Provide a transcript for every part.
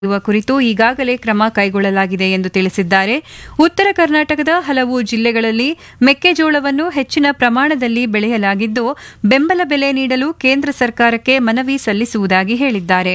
ಇರುವ ಕುರಿತು ಈಗಾಗಲೇ ಕ್ರಮ ಕೈಗೊಳ್ಳಲಾಗಿದೆ ಎಂದು ತಿಳಿಸಿದ್ದಾರೆ ಉತ್ತರ ಕರ್ನಾಟಕದ ಹಲವು ಜಿಲ್ಲೆಗಳಲ್ಲಿ ಮೆಕ್ಕೆಜೋಳವನ್ನು ಹೆಚ್ಚಿನ ಪ್ರಮಾಣದಲ್ಲಿ ಬೆಳೆಯಲಾಗಿದ್ದು ಬೆಂಬಲ ಬೆಲೆ ನೀಡಲು ಕೇಂದ್ರ ಸರ್ಕಾರಕ್ಕೆ ಮನವಿ ಸಲ್ಲಿಸುವುದಾಗಿ ಹೇಳಿದ್ದಾರೆ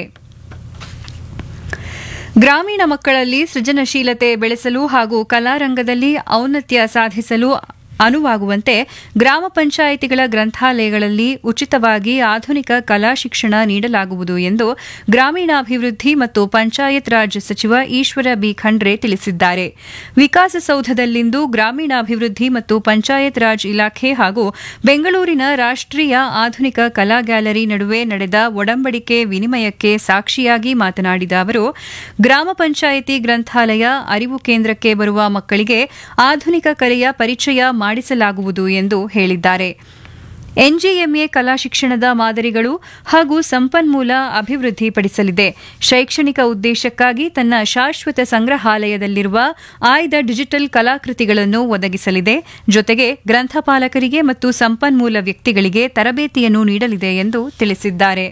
ಗ್ರಾಮೀಣ ಮಕ್ಕಳಲ್ಲಿ ಸೃಜನಶೀಲತೆ ಬೆಳೆಸಲು ಹಾಗೂ ಕಲಾರಂಗದಲ್ಲಿ ಔನ್ನತ್ಯ ಸಾಧಿಸಲು ಅನುವಾಗುವಂತೆ ಗ್ರಾಮ ಪಂಚಾಯಿತಿಗಳ ಗ್ರಂಥಾಲಯಗಳಲ್ಲಿ ಉಚಿತವಾಗಿ ಆಧುನಿಕ ಕಲಾ ಶಿಕ್ಷಣ ನೀಡಲಾಗುವುದು ಎಂದು ಗ್ರಾಮೀಣಾಭಿವೃದ್ಧಿ ಮತ್ತು ಪಂಚಾಯತ್ ರಾಜ್ ಸಚಿವ ಈಶ್ವರ ಬಿ ಖಂಡ್ರೆ ತಿಳಿಸಿದ್ದಾರೆ ವಿಕಾಸಸೌಧದಲ್ಲಿಂದು ಗ್ರಾಮೀಣಾಭಿವೃದ್ಧಿ ಮತ್ತು ಪಂಚಾಯತ್ ರಾಜ್ ಇಲಾಖೆ ಹಾಗೂ ಬೆಂಗಳೂರಿನ ರಾಷ್ಟೀಯ ಆಧುನಿಕ ಕಲಾ ಗ್ಯಾಲರಿ ನಡುವೆ ನಡೆದ ಒಡಂಬಡಿಕೆ ವಿನಿಮಯಕ್ಕೆ ಸಾಕ್ಷಿಯಾಗಿ ಮಾತನಾಡಿದ ಅವರು ಗ್ರಾಮ ಪಂಚಾಯಿತಿ ಗ್ರಂಥಾಲಯ ಅರಿವು ಕೇಂದ್ರಕ್ಕೆ ಬರುವ ಮಕ್ಕಳಿಗೆ ಆಧುನಿಕ ಕಲೆಯ ಪರಿಚಯ ಮಾಡಿಸಲಾಗುವುದು ಎಂದು ಹೇಳಿದ್ದಾರೆ ಎನ್ಜಿಎಂಎ ಕಲಾ ಶಿಕ್ಷಣದ ಮಾದರಿಗಳು ಹಾಗೂ ಸಂಪನ್ಮೂಲ ಅಭಿವೃದ್ಧಿಪಡಿಸಲಿದೆ ಶೈಕ್ಷಣಿಕ ಉದ್ದೇಶಕ್ಕಾಗಿ ತನ್ನ ಶಾಶ್ವತ ಸಂಗ್ರಹಾಲಯದಲ್ಲಿರುವ ಆಯ್ದ ಡಿಜಿಟಲ್ ಕಲಾಕೃತಿಗಳನ್ನು ಒದಗಿಸಲಿದೆ ಜೊತೆಗೆ ಗ್ರಂಥಪಾಲಕರಿಗೆ ಮತ್ತು ಸಂಪನ್ಮೂಲ ವ್ಯಕ್ತಿಗಳಿಗೆ ತರಬೇತಿಯನ್ನು ನೀಡಲಿದೆ ಎಂದು ತಿಳಿಸಿದ್ದಾರೆ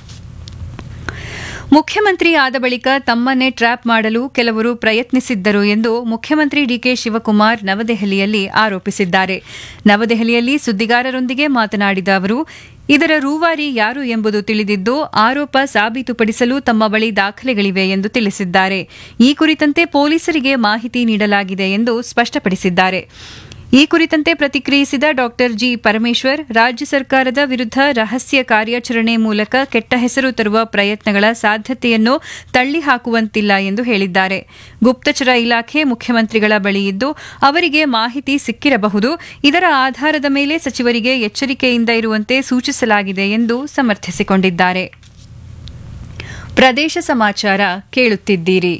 ಮುಖ್ಯಮಂತ್ರಿ ಆದ ಬಳಿಕ ತಮ್ಮನ್ನೇ ಟ್ರ್ಯಾಪ್ ಮಾಡಲು ಕೆಲವರು ಪ್ರಯತ್ನಿಸಿದ್ದರು ಎಂದು ಮುಖ್ಯಮಂತ್ರಿ ಡಿಕೆ ಶಿವಕುಮಾರ್ ನವದೆಹಲಿಯಲ್ಲಿ ಆರೋಪಿಸಿದ್ದಾರೆ ನವದೆಹಲಿಯಲ್ಲಿ ಸುದ್ದಿಗಾರರೊಂದಿಗೆ ಮಾತನಾಡಿದ ಅವರು ಇದರ ರೂವಾರಿ ಯಾರು ಎಂಬುದು ತಿಳಿದಿದ್ದು ಆರೋಪ ಸಾಬೀತುಪಡಿಸಲು ತಮ್ಮ ಬಳಿ ದಾಖಲೆಗಳಿವೆ ಎಂದು ತಿಳಿಸಿದ್ದಾರೆ ಈ ಕುರಿತಂತೆ ಪೊಲೀಸರಿಗೆ ಮಾಹಿತಿ ನೀಡಲಾಗಿದೆ ಎಂದು ಸ್ಪಷ್ಟಪಡಿಸಿದ್ದಾರೆ ಈ ಕುರಿತಂತೆ ಪ್ರತಿಕ್ರಿಯಿಸಿದ ಡಾ ಜಿ ಪರಮೇಶ್ವರ್ ರಾಜ್ಯ ಸರ್ಕಾರದ ವಿರುದ್ಧ ರಹಸ್ಯ ಕಾರ್ಯಾಚರಣೆ ಮೂಲಕ ಕೆಟ್ಟ ಹೆಸರು ತರುವ ಪ್ರಯತ್ನಗಳ ಸಾಧ್ಯತೆಯನ್ನು ತಳ್ಳಿಹಾಕುವಂತಿಲ್ಲ ಎಂದು ಹೇಳಿದ್ದಾರೆ ಗುಪ್ತಚರ ಇಲಾಖೆ ಮುಖ್ಯಮಂತ್ರಿಗಳ ಬಳಿ ಇದ್ದು ಅವರಿಗೆ ಮಾಹಿತಿ ಸಿಕ್ಕಿರಬಹುದು ಇದರ ಆಧಾರದ ಮೇಲೆ ಸಚಿವರಿಗೆ ಎಚ್ಚರಿಕೆಯಿಂದ ಇರುವಂತೆ ಸೂಚಿಸಲಾಗಿದೆ ಎಂದು ಸಮರ್ಥಿಸಿಕೊಂಡಿದ್ದಾರೆ ಪ್ರದೇಶ ಸಮಾಚಾರ ಕೇಳುತ್ತಿದ್ದೀರಿ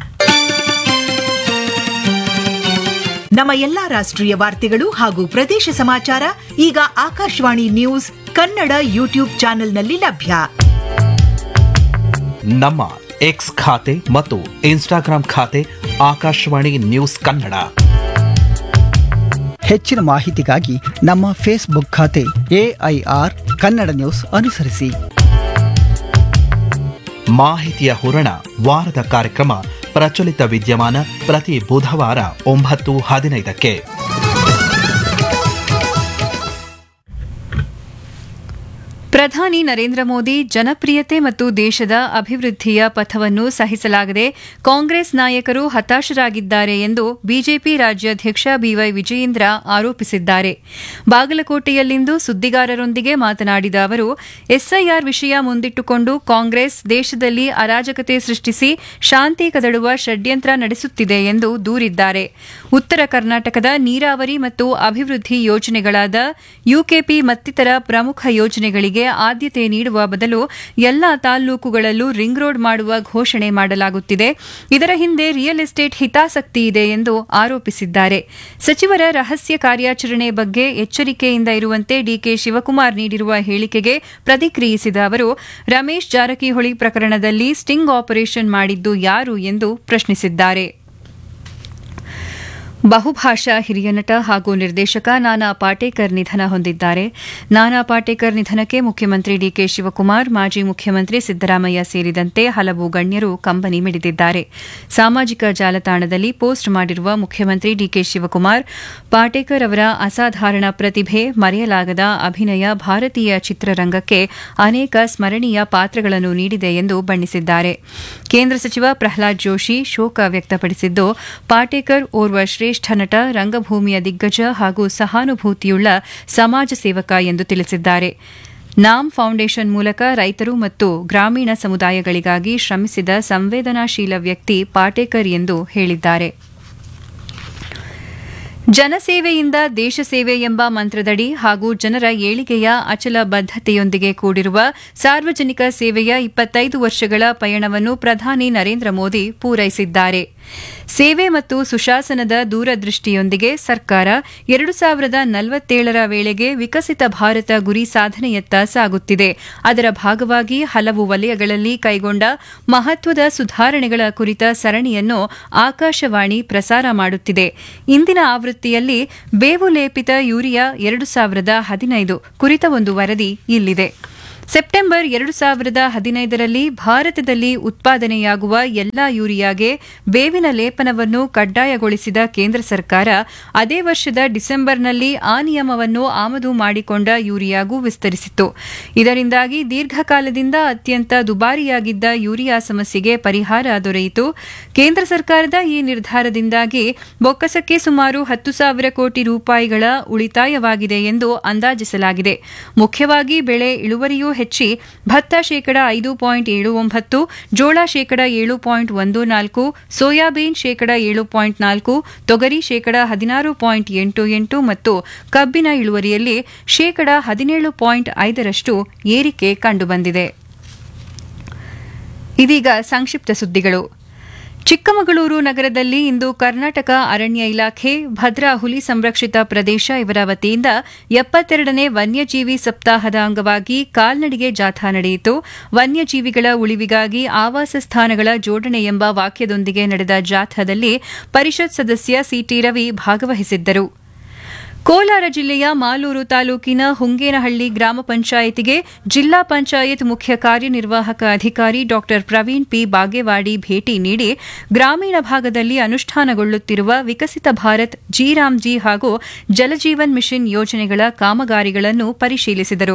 ನಮ್ಮ ಎಲ್ಲಾ ರಾಷ್ಟ್ರೀಯ ವಾರ್ತೆಗಳು ಹಾಗೂ ಪ್ರದೇಶ ಸಮಾಚಾರ ಈಗ ಆಕಾಶವಾಣಿ ನ್ಯೂಸ್ ಕನ್ನಡ ಯೂಟ್ಯೂಬ್ ಚಾನೆಲ್ನಲ್ಲಿ ಲಭ್ಯ ನಮ್ಮ ಎಕ್ಸ್ ಖಾತೆ ಮತ್ತು ಇನ್ಸ್ಟಾಗ್ರಾಂ ಖಾತೆ ಆಕಾಶವಾಣಿ ನ್ಯೂಸ್ ಕನ್ನಡ ಹೆಚ್ಚಿನ ಮಾಹಿತಿಗಾಗಿ ನಮ್ಮ ಫೇಸ್ಬುಕ್ ಖಾತೆ ಎಐಆರ್ ಕನ್ನಡ ನ್ಯೂಸ್ ಅನುಸರಿಸಿ ಮಾಹಿತಿಯ ಹೂರಣ ವಾರದ ಕಾರ್ಯಕ್ರಮ ಪ್ರಚಲಿತ ವಿದ್ಯಮಾನ ಪ್ರತಿ ಬುಧವಾರ ಒಂಬತ್ತು ಹದಿನೈದಕ್ಕೆ ಪ್ರಧಾನಿ ನರೇಂದ್ರ ಮೋದಿ ಜನಪ್ರಿಯತೆ ಮತ್ತು ದೇಶದ ಅಭಿವೃದ್ಧಿಯ ಪಥವನ್ನು ಸಹಿಸಲಾಗದೆ ಕಾಂಗ್ರೆಸ್ ನಾಯಕರು ಹತಾಶರಾಗಿದ್ದಾರೆ ಎಂದು ಬಿಜೆಪಿ ರಾಜ್ಯಾಧ್ಯಕ್ಷ ಬಿವೈ ವಿಜಯೇಂದ್ರ ಆರೋಪಿಸಿದ್ದಾರೆ ಬಾಗಲಕೋಟೆಯಲ್ಲಿಂದು ಸುದ್ದಿಗಾರರೊಂದಿಗೆ ಮಾತನಾಡಿದ ಅವರು ಎಸ್ಐಆರ್ ವಿಷಯ ಮುಂದಿಟ್ಟುಕೊಂಡು ಕಾಂಗ್ರೆಸ್ ದೇಶದಲ್ಲಿ ಅರಾಜಕತೆ ಸೃಷ್ಟಿಸಿ ಶಾಂತಿ ಕದಡುವ ಷಡ್ಯಂತ್ರ ನಡೆಸುತ್ತಿದೆ ಎಂದು ದೂರಿದ್ದಾರೆ ಉತ್ತರ ಕರ್ನಾಟಕದ ನೀರಾವರಿ ಮತ್ತು ಅಭಿವೃದ್ಧಿ ಯೋಜನೆಗಳಾದ ಯುಕೆಪಿ ಮತ್ತಿತರ ಪ್ರಮುಖ ಯೋಜನೆಗಳಿಗೆ ಆದ್ಯತೆ ನೀಡುವ ಬದಲು ಎಲ್ಲಾ ತಾಲ್ಲೂಕುಗಳಲ್ಲೂ ರಿಂಗ್ ರೋಡ್ ಮಾಡುವ ಘೋಷಣೆ ಮಾಡಲಾಗುತ್ತಿದೆ ಇದರ ಹಿಂದೆ ರಿಯಲ್ ಎಸ್ಟೇಟ್ ಹಿತಾಸಕ್ತಿ ಇದೆ ಎಂದು ಆರೋಪಿಸಿದ್ದಾರೆ ಸಚಿವರ ರಹಸ್ಯ ಕಾರ್ಯಾಚರಣೆ ಬಗ್ಗೆ ಎಚ್ಚರಿಕೆಯಿಂದ ಇರುವಂತೆ ಡಿಕೆ ಶಿವಕುಮಾರ್ ನೀಡಿರುವ ಹೇಳಿಕೆಗೆ ಪ್ರತಿಕ್ರಿಯಿಸಿದ ಅವರು ರಮೇಶ್ ಜಾರಕಿಹೊಳಿ ಪ್ರಕರಣದಲ್ಲಿ ಸ್ಟಿಂಗ್ ಆಪರೇಷನ್ ಮಾಡಿದ್ದು ಯಾರು ಎಂದು ಪ್ರಶ್ನಿಸಿದ್ದಾರೆ ಬಹುಭಾಷಾ ಹಿರಿಯ ನಟ ಹಾಗೂ ನಿರ್ದೇಶಕ ನಾನಾ ಪಾಟೇಕರ್ ನಿಧನ ಹೊಂದಿದ್ದಾರೆ ನಾನಾ ಪಾಟೇಕರ್ ನಿಧನಕ್ಕೆ ಮುಖ್ಯಮಂತ್ರಿ ಡಿಕೆ ಶಿವಕುಮಾರ್ ಮಾಜಿ ಮುಖ್ಯಮಂತ್ರಿ ಸಿದ್ದರಾಮಯ್ಯ ಸೇರಿದಂತೆ ಹಲವು ಗಣ್ಯರು ಕಂಬನಿ ಮಿಡಿದಿದ್ದಾರೆ ಸಾಮಾಜಿಕ ಜಾಲತಾಣದಲ್ಲಿ ಪೋಸ್ಟ್ ಮಾಡಿರುವ ಮುಖ್ಯಮಂತ್ರಿ ಡಿಕೆ ಶಿವಕುಮಾರ್ ಪಾಟೇಕರ್ ಅವರ ಅಸಾಧಾರಣ ಪ್ರತಿಭೆ ಮರೆಯಲಾಗದ ಅಭಿನಯ ಭಾರತೀಯ ಚಿತ್ರರಂಗಕ್ಕೆ ಅನೇಕ ಸ್ಮರಣೀಯ ಪಾತ್ರಗಳನ್ನು ನೀಡಿದೆ ಎಂದು ಬಣ್ಣಿಸಿದ್ದಾರೆ ಕೇಂದ್ರ ಸಚಿವ ಪ್ರಹ್ಲಾದ್ ಜೋಶಿ ಶೋಕ ವ್ಯಕ್ತಪಡಿಸಿದ್ದು ಪಾಟೇಕರ್ ಓರ್ವ ಶ್ರೇಷ್ಠ ನಟ ರಂಗಭೂಮಿಯ ದಿಗ್ಗಜ ಹಾಗೂ ಸಹಾನುಭೂತಿಯುಳ್ಳ ಸಮಾಜ ಸೇವಕ ಎಂದು ತಿಳಿಸಿದ್ದಾರೆ ನಾಮ್ ಫೌಂಡೇಶನ್ ಮೂಲಕ ರೈತರು ಮತ್ತು ಗ್ರಾಮೀಣ ಸಮುದಾಯಗಳಿಗಾಗಿ ಶ್ರಮಿಸಿದ ಸಂವೇದನಾಶೀಲ ವ್ಯಕ್ತಿ ಪಾಟೇಕರ್ ಎಂದು ಹೇಳಿದ್ದಾರೆ ಜನಸೇವೆಯಿಂದ ದೇಶ ಸೇವೆ ಎಂಬ ಮಂತ್ರದಡಿ ಹಾಗೂ ಜನರ ಏಳಿಗೆಯ ಅಚಲ ಬದ್ಧತೆಯೊಂದಿಗೆ ಕೂಡಿರುವ ಸಾರ್ವಜನಿಕ ಸೇವೆಯ ಇಪ್ಪತ್ತೈದು ವರ್ಷಗಳ ಪಯಣವನ್ನು ಪ್ರಧಾನಿ ನರೇಂದ್ರ ಮೋದಿ ಪೂರೈಸಿದ್ದಾರೆ ಸೇವೆ ಮತ್ತು ಸುಶಾಸನದ ದೂರದೃಷ್ಟಿಯೊಂದಿಗೆ ಸರ್ಕಾರ ಎರಡು ಸಾವಿರದ ನಲವತ್ತೇಳರ ವೇಳೆಗೆ ವಿಕಸಿತ ಭಾರತ ಗುರಿ ಸಾಧನೆಯತ್ತ ಸಾಗುತ್ತಿದೆ ಅದರ ಭಾಗವಾಗಿ ಹಲವು ವಲಯಗಳಲ್ಲಿ ಕೈಗೊಂಡ ಮಹತ್ವದ ಸುಧಾರಣೆಗಳ ಕುರಿತ ಸರಣಿಯನ್ನು ಆಕಾಶವಾಣಿ ಪ್ರಸಾರ ಮಾಡುತ್ತಿದೆ ಇಂದಿನ ಆವೃತ್ತಿಯಲ್ಲಿ ಬೇವು ಲೇಪಿತ ಯೂರಿಯಾ ಎರಡು ಸಾವಿರದ ಹದಿನೈದು ಕುರಿತ ಒಂದು ವರದಿ ಇಲ್ಲಿದೆ ಸೆಪ್ಟೆಂಬರ್ ಎರಡು ಸಾವಿರದ ಹದಿನೈದರಲ್ಲಿ ಭಾರತದಲ್ಲಿ ಉತ್ಪಾದನೆಯಾಗುವ ಎಲ್ಲಾ ಯೂರಿಯಾಗೆ ಬೇವಿನ ಲೇಪನವನ್ನು ಕಡ್ಡಾಯಗೊಳಿಸಿದ ಕೇಂದ್ರ ಸರ್ಕಾರ ಅದೇ ವರ್ಷದ ಡಿಸೆಂಬರ್ನಲ್ಲಿ ಆ ನಿಯಮವನ್ನು ಆಮದು ಮಾಡಿಕೊಂಡ ಯೂರಿಯಾಗೂ ವಿಸ್ತರಿಸಿತ್ತು ಇದರಿಂದಾಗಿ ದೀರ್ಘಕಾಲದಿಂದ ಅತ್ಯಂತ ದುಬಾರಿಯಾಗಿದ್ದ ಯೂರಿಯಾ ಸಮಸ್ಯೆಗೆ ಪರಿಹಾರ ದೊರೆಯಿತು ಕೇಂದ್ರ ಸರ್ಕಾರದ ಈ ನಿರ್ಧಾರದಿಂದಾಗಿ ಬೊಕ್ಕಸಕ್ಕೆ ಸುಮಾರು ಹತ್ತು ಸಾವಿರ ಕೋಟಿ ರೂಪಾಯಿಗಳ ಉಳಿತಾಯವಾಗಿದೆ ಎಂದು ಅಂದಾಜಿಸಲಾಗಿದೆ ಮುಖ್ಯವಾಗಿ ಬೆಳೆ ಇಳುವರಿಯೂ ಹೆಚ್ಚಿ ಭತ್ತ ಶೇಕಡ ಐದು ಪಾಯಿಂಟ್ ಏಳು ಒಂಬತ್ತು ಜೋಳ ಶೇಕಡ ಏಳು ಪಾಯಿಂಟ್ ಒಂದು ನಾಲ್ಕು ಸೋಯಾಬೀನ್ ಶೇಕಡ ಏಳು ಪಾಯಿಂಟ್ ನಾಲ್ಕು ತೊಗರಿ ಶೇಕಡ ಹದಿನಾರು ಪಾಯಿಂಟ್ ಎಂಟು ಎಂಟು ಮತ್ತು ಕಬ್ಬಿನ ಇಳುವರಿಯಲ್ಲಿ ಶೇಕಡ ಹದಿನೇಳು ಪಾಯಿಂಟ್ ಐದರಷ್ಟು ಏರಿಕೆ ಕಂಡುಬಂದಿದೆ ಇದೀಗ ಸಂಕ್ಷಿಪ್ತ ಸುದ್ದಿಗಳು ಚಿಕ್ಕಮಗಳೂರು ನಗರದಲ್ಲಿ ಇಂದು ಕರ್ನಾಟಕ ಅರಣ್ಯ ಇಲಾಖೆ ಭದ್ರಾ ಹುಲಿ ಸಂರಕ್ಷಿತ ಪ್ರದೇಶ ಇವರ ವತಿಯಿಂದ ಎಪ್ಪತ್ತೆರಡನೇ ವನ್ಯಜೀವಿ ಸಪ್ತಾಹದ ಅಂಗವಾಗಿ ಕಾಲ್ನಡಿಗೆ ಜಾಥಾ ನಡೆಯಿತು ವನ್ಯಜೀವಿಗಳ ಉಳಿವಿಗಾಗಿ ಆವಾಸ ಸ್ಥಾನಗಳ ಜೋಡಣೆ ಎಂಬ ವಾಕ್ಯದೊಂದಿಗೆ ನಡೆದ ಜಾಥಾದಲ್ಲಿ ಪರಿಷತ್ ಸದಸ್ಯ ಸಿಟಿ ರವಿ ಭಾಗವಹಿಸಿದ್ದರು ಕೋಲಾರ ಜಿಲ್ಲೆಯ ಮಾಲೂರು ತಾಲೂಕಿನ ಹುಂಗೇನಹಳ್ಳಿ ಗ್ರಾಮ ಪಂಚಾಯಿತಿಗೆ ಜಿಲ್ಲಾ ಪಂಚಾಯತ್ ಮುಖ್ಯ ಕಾರ್ಯನಿರ್ವಾಹಕ ಅಧಿಕಾರಿ ಡಾ ಪ್ರವೀಣ್ ಪಿ ಬಾಗೇವಾಡಿ ಭೇಟಿ ನೀಡಿ ಗ್ರಾಮೀಣ ಭಾಗದಲ್ಲಿ ಅನುಷ್ಠಾನಗೊಳ್ಳುತ್ತಿರುವ ವಿಕಸಿತ ಭಾರತ್ ಜಿರಾಮ್ಜಿ ಹಾಗೂ ಜಲಜೀವನ್ ಮಿಷನ್ ಯೋಜನೆಗಳ ಕಾಮಗಾರಿಗಳನ್ನು ಪರಿಶೀಲಿಸಿದರು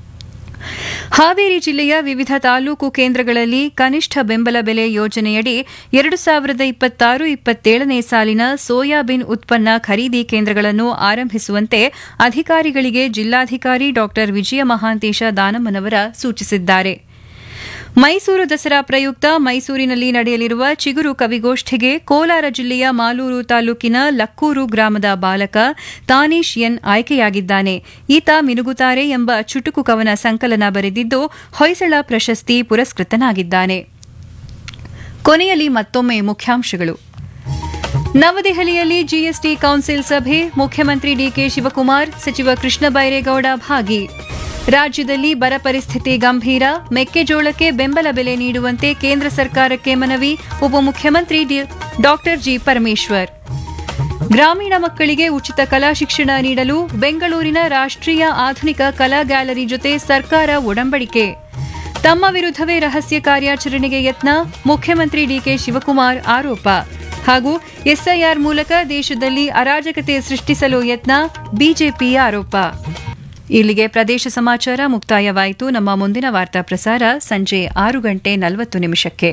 ಹಾವೇರಿ ಜಿಲ್ಲೆಯ ವಿವಿಧ ತಾಲೂಕು ಕೇಂದ್ರಗಳಲ್ಲಿ ಕನಿಷ್ಠ ಬೆಂಬಲ ಬೆಲೆ ಯೋಜನೆಯಡಿ ಎರಡು ಸಾವಿರದ ಇಪ್ಪತ್ತಾರು ಇಪ್ಪತ್ತೇಳನೇ ಸಾಲಿನ ಸೋಯಾಬೀನ್ ಉತ್ಪನ್ನ ಖರೀದಿ ಕೇಂದ್ರಗಳನ್ನು ಆರಂಭಿಸುವಂತೆ ಅಧಿಕಾರಿಗಳಿಗೆ ಜಿಲ್ಲಾಧಿಕಾರಿ ಡಾ ವಿಜಯ ಮಹಾಂತೇಶ ದಾನಮ್ಮನವರ ಸೂಚಿಸಿದ್ದಾರೆ ಮೈಸೂರು ದಸರಾ ಪ್ರಯುಕ್ತ ಮೈಸೂರಿನಲ್ಲಿ ನಡೆಯಲಿರುವ ಚಿಗುರು ಕವಿಗೋಷ್ಠಿಗೆ ಕೋಲಾರ ಜಿಲ್ಲೆಯ ಮಾಲೂರು ತಾಲೂಕಿನ ಲಕ್ಕೂರು ಗ್ರಾಮದ ಬಾಲಕ ತಾನೀಶ್ ಎನ್ ಆಯ್ಕೆಯಾಗಿದ್ದಾನೆ ಈತ ಮಿನುಗುತಾರೆ ಎಂಬ ಚುಟುಕು ಕವನ ಸಂಕಲನ ಬರೆದಿದ್ದು ಹೊಯ್ಸಳ ಪ್ರಶಸ್ತಿ ಪುರಸ್ಕೃತನಾಗಿದ್ದಾನೆ ಕೊನೆಯಲ್ಲಿ ಮತ್ತೊಮ್ಮೆ ಮುಖ್ಯಾಂಶಗಳು ನವದೆಹಲಿಯಲ್ಲಿ ಜಿಎಸ್ಟಿ ಕೌನ್ಸಿಲ್ ಸಭೆ ಮುಖ್ಯಮಂತ್ರಿ ಡಿಕೆ ಶಿವಕುಮಾರ್ ಸಚಿವ ಕೃಷ್ಣ ಬೈರೇಗೌಡ ಭಾಗಿ ರಾಜ್ಯದಲ್ಲಿ ಬರ ಪರಿಸ್ಥಿತಿ ಗಂಭೀರ ಮೆಕ್ಕೆಜೋಳಕ್ಕೆ ಬೆಂಬಲ ಬೆಲೆ ನೀಡುವಂತೆ ಕೇಂದ್ರ ಸರ್ಕಾರಕ್ಕೆ ಮನವಿ ಉಪಮುಖ್ಯಮಂತ್ರಿ ಡಾ ಜಿ ಪರಮೇಶ್ವರ್ ಗ್ರಾಮೀಣ ಮಕ್ಕಳಿಗೆ ಉಚಿತ ಕಲಾ ಶಿಕ್ಷಣ ನೀಡಲು ಬೆಂಗಳೂರಿನ ರಾಷ್ಟ್ರೀಯ ಆಧುನಿಕ ಕಲಾ ಗ್ಯಾಲರಿ ಜೊತೆ ಸರ್ಕಾರ ಒಡಂಬಡಿಕೆ ತಮ್ಮ ವಿರುದ್ಧವೇ ರಹಸ್ಯ ಕಾರ್ಯಾಚರಣೆಗೆ ಯತ್ನ ಮುಖ್ಯಮಂತ್ರಿ ಡಿಕೆ ಶಿವಕುಮಾರ್ ಆರೋಪ ಹಾಗೂ ಎಸ್ಐಆರ್ ಮೂಲಕ ದೇಶದಲ್ಲಿ ಅರಾಜಕತೆ ಸೃಷ್ಟಿಸಲು ಯತ್ನ ಬಿಜೆಪಿ ಆರೋಪ ಇಲ್ಲಿಗೆ ಪ್ರದೇಶ ಸಮಾಚಾರ ಮುಕ್ತಾಯವಾಯಿತು ನಮ್ಮ ಮುಂದಿನ ವಾರ್ತಾ ಪ್ರಸಾರ ಸಂಜೆ ಆರು ಗಂಟೆ ನಲವತ್ತು ನಿಮಿಷಕ್ಕೆ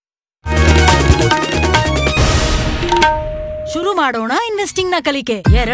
ಶುರು ಮಾಡೋಣ ಇನ್ವೆಸ್ಟಿಂಗ್ ನ ಕಲಿಕೆ ಎರಡು